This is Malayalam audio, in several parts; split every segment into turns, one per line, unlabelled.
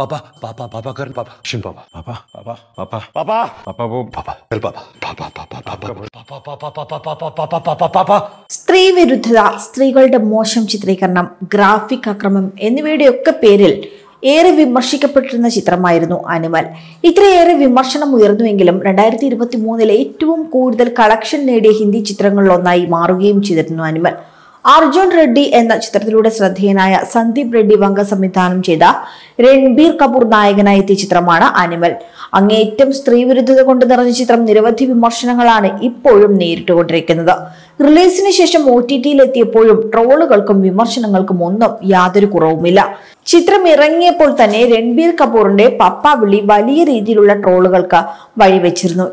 पापा पापा पापा कर पापा शिन पापा
पापा पापा पापा पापा पापा वो
पापा चल पापा पापा पापा पापा पापा पापा पापा पापा पापा पापा पापा
സ്ത്രീ വിരുദ്ധത സ്ത്രീകളുടെ മോശം ചിത്രീകരണം ഗ്രാഫിക് അക്രമം എന്നിവയുടെയൊക്കെ പേരിൽ ഏറെ വിമർശിക്കപ്പെട്ടിരുന്ന ചിത്രമായിരുന്നു അനിമൽ ഇത്രയേറെ വിമർശനം ഉയർന്നുവെങ്കിലും രണ്ടായിരത്തി ഇരുപത്തി മൂന്നിലെ ഏറ്റവും കൂടുതൽ കളക്ഷൻ നേടിയ ഹിന്ദി ചിത്രങ്ങളിലൊന്നായി മാറുകയും ചെയ്തിരുന്നു അനിമൽ അർജുൻ റെഡ്ഡി എന്ന ചിത്രത്തിലൂടെ ശ്രദ്ധേയനായ സന്ദീപ് റെഡ്ഡി വങ്ക സംവിധാനം ചെയ്ത രൺബീർ കപൂർ നായകനായി എത്തിയ ചിത്രമാണ് അനിമൽ അങ്ങേയറ്റം സ്ത്രീവിരുദ്ധത കൊണ്ട് നിറഞ്ഞ ചിത്രം നിരവധി വിമർശനങ്ങളാണ് ഇപ്പോഴും നേരിട്ടുകൊണ്ടിരിക്കുന്നത് റിലീസിന് ശേഷം ഒ ടി ടിയിൽ എത്തിയപ്പോഴും ട്രോളുകൾക്കും വിമർശനങ്ങൾക്കും ഒന്നും യാതൊരു കുറവുമില്ല ചിത്രം ഇറങ്ങിയപ്പോൾ തന്നെ രൺബീർ കപൂറിന്റെ പപ്പ വിളി വലിയ രീതിയിലുള്ള ട്രോളുകൾക്ക് വഴിവെച്ചിരുന്നു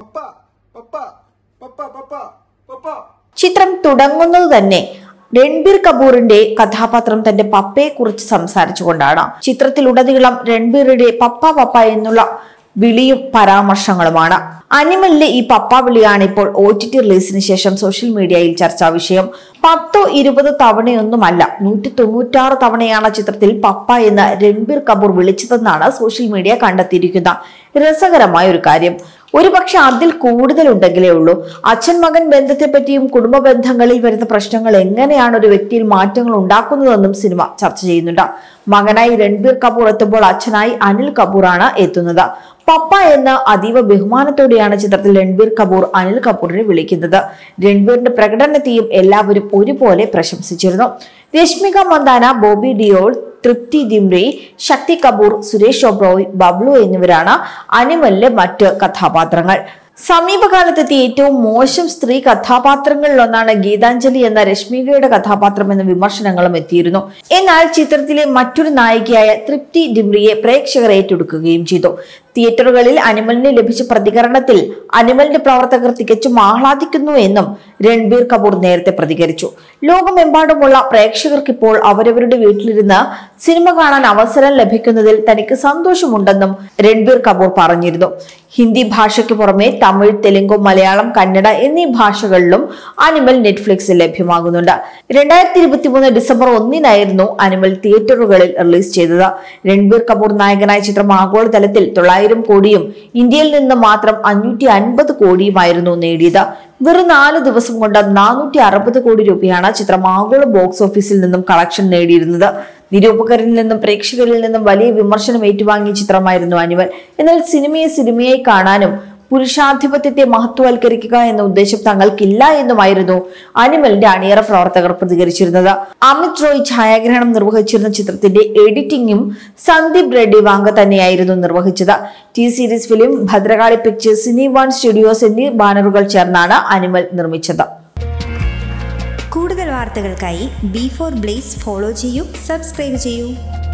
ചിത്രം തുടങ്ങുന്നത് തന്നെ രൺബീർ കപൂറിന്റെ കഥാപാത്രം തന്റെ പപ്പയെ കുറിച്ച് സംസാരിച്ചുകൊണ്ടാണ് ചിത്രത്തിലുടനീളം രൺബീറിന്റെ പപ്പ പപ്പ എന്നുള്ള വിളിയും പരാമർശങ്ങളുമാണ് അനിമലിലെ ഈ പപ്പ വിളിയാണ് ഇപ്പോൾ ഒ ടി ടി റിലീസിന് ശേഷം സോഷ്യൽ മീഡിയയിൽ ചർച്ചാ വിഷയം പത്തോ ഇരുപതോ തവണയൊന്നുമല്ല നൂറ്റി തൊണ്ണൂറ്റാറ് തവണയാണ് ചിത്രത്തിൽ പപ്പ എന്ന് രൺബീർ കപൂർ വിളിച്ചതെന്നാണ് സോഷ്യൽ മീഡിയ കണ്ടെത്തിയിരിക്കുന്ന രസകരമായ ഒരു കാര്യം ഒരു പക്ഷെ അതിൽ കൂടുതലുണ്ടെങ്കിലേ ഉള്ളൂ അച്ഛൻ മകൻ ബന്ധത്തെപ്പറ്റിയും കുടുംബ ബന്ധങ്ങളിൽ വരുന്ന പ്രശ്നങ്ങൾ എങ്ങനെയാണ് ഒരു വ്യക്തിയിൽ മാറ്റങ്ങൾ ഉണ്ടാക്കുന്നതെന്നും സിനിമ ചർച്ച ചെയ്യുന്നുണ്ട് മകനായി രൺബീർ കപൂർ എത്തുമ്പോൾ അച്ഛനായി അനിൽ കപൂറാണ് എത്തുന്നത് പപ്പ എന്ന അതീവ ബഹുമാനത്തോടെയാണ് ചിത്രത്തിൽ രൺബീർ കപൂർ അനിൽ കപൂറിനെ വിളിക്കുന്നത് രൺബീറിന്റെ പ്രകടനത്തെയും എല്ലാവരും ഒരുപോലെ പ്രശംസിച്ചിരുന്നു രശ്മിക മന്ദാന ബോബി ഡിയോൾ തൃപ്തി ദിംറി ശക്തി കപൂർ സുരേഷ് ഒബ്രോയ് ബബ്ലു എന്നിവരാണ് അനിമലിലെ മറ്റ് കഥാപാത്രങ്ങൾ സമീപകാലത്തെത്തിയ ഏറ്റവും മോശം സ്ത്രീ കഥാപാത്രങ്ങളിലൊന്നാണ് ഗീതാഞ്ജലി എന്ന രശ്മികയുടെ കഥാപാത്രം എന്ന വിമർശനങ്ങളും എത്തിയിരുന്നു എന്നാൽ ചിത്രത്തിലെ മറ്റൊരു നായികയായ തൃപ്തി ഡിംറിയെ പ്രേക്ഷകർ ഏറ്റെടുക്കുകയും ചെയ്തു തിയേറ്ററുകളിൽ അനിമലിന് ലഭിച്ച പ്രതികരണത്തിൽ അനിമലിന്റെ പ്രവർത്തകർ തികച്ചും ആഹ്ലാദിക്കുന്നു എന്നും രൺബീർ കപൂർ നേരത്തെ പ്രതികരിച്ചു ലോകമെമ്പാടുമുള്ള പ്രേക്ഷകർക്ക് ഇപ്പോൾ അവരവരുടെ വീട്ടിലിരുന്ന് സിനിമ കാണാൻ അവസരം ലഭിക്കുന്നതിൽ തനിക്ക് സന്തോഷമുണ്ടെന്നും രൺബീർ കപൂർ പറഞ്ഞിരുന്നു ഹിന്ദി ഭാഷയ്ക്ക് പുറമെ തമിഴ് തെലുങ്ക് മലയാളം കന്നഡ എന്നീ ഭാഷകളിലും അനിമൽ നെറ്റ്ഫ്ലിക്സിൽ ലഭ്യമാകുന്നുണ്ട് രണ്ടായിരത്തി ഇരുപത്തി മൂന്ന് ഡിസംബർ ഒന്നിനായിരുന്നു അനിമൽ തിയേറ്ററുകളിൽ റിലീസ് ചെയ്തത് രൺബീർ കപൂർ നായകനായ ചിത്രം ആഗോളതലത്തിൽ തൊള്ളായിരം കോടിയും ഇന്ത്യയിൽ നിന്ന് മാത്രം അഞ്ഞൂറ്റി അൻപത് കോടിയുമായിരുന്നു നേടിയത് വെറും നാല് ദിവസം കൊണ്ട് നാനൂറ്റി അറുപത് കോടി രൂപയാണ് ചിത്രം ആഗോള ബോക്സ് ഓഫീസിൽ നിന്നും കളക്ഷൻ നേടിയിരുന്നത് നിരൂപകരിൽ നിന്നും പ്രേക്ഷകരിൽ നിന്നും വലിയ വിമർശനം ഏറ്റുവാങ്ങിയ ചിത്രമായിരുന്നു അനിമൽ എന്നാൽ സിനിമയെ സിനിമയായി കാണാനും പുരുഷാധിപത്യത്തെ മഹത്വവൽക്കരിക്കുക എന്ന ഉദ്ദേശം തങ്ങൾക്കില്ല എന്നുമായിരുന്നു അനിമലിന്റെ അണിയറ പ്രവർത്തകർ പ്രതികരിച്ചിരുന്നത് അമിത് റോയ് ഛായാഗ്രഹണം നിർവഹിച്ചിരുന്ന ചിത്രത്തിന്റെ എഡിറ്റിംഗും സന്ദീപ് റെഡ്ഡി വാങ്ക തന്നെയായിരുന്നു നിർവഹിച്ചത് T series film Bhadrakali pictures cine one studios എന്നീ ബാനറുകൾ ചേർന്നാണ് അനിമൽ നിർമ്മിച്ചത്
കൂടുതൽ വാർത്തകൾക്കായി ബി ഫോർ ബ്ലേസ് ഫോളോ ചെയ്യൂ സബ്സ്ക്രൈബ് ചെയ്യൂ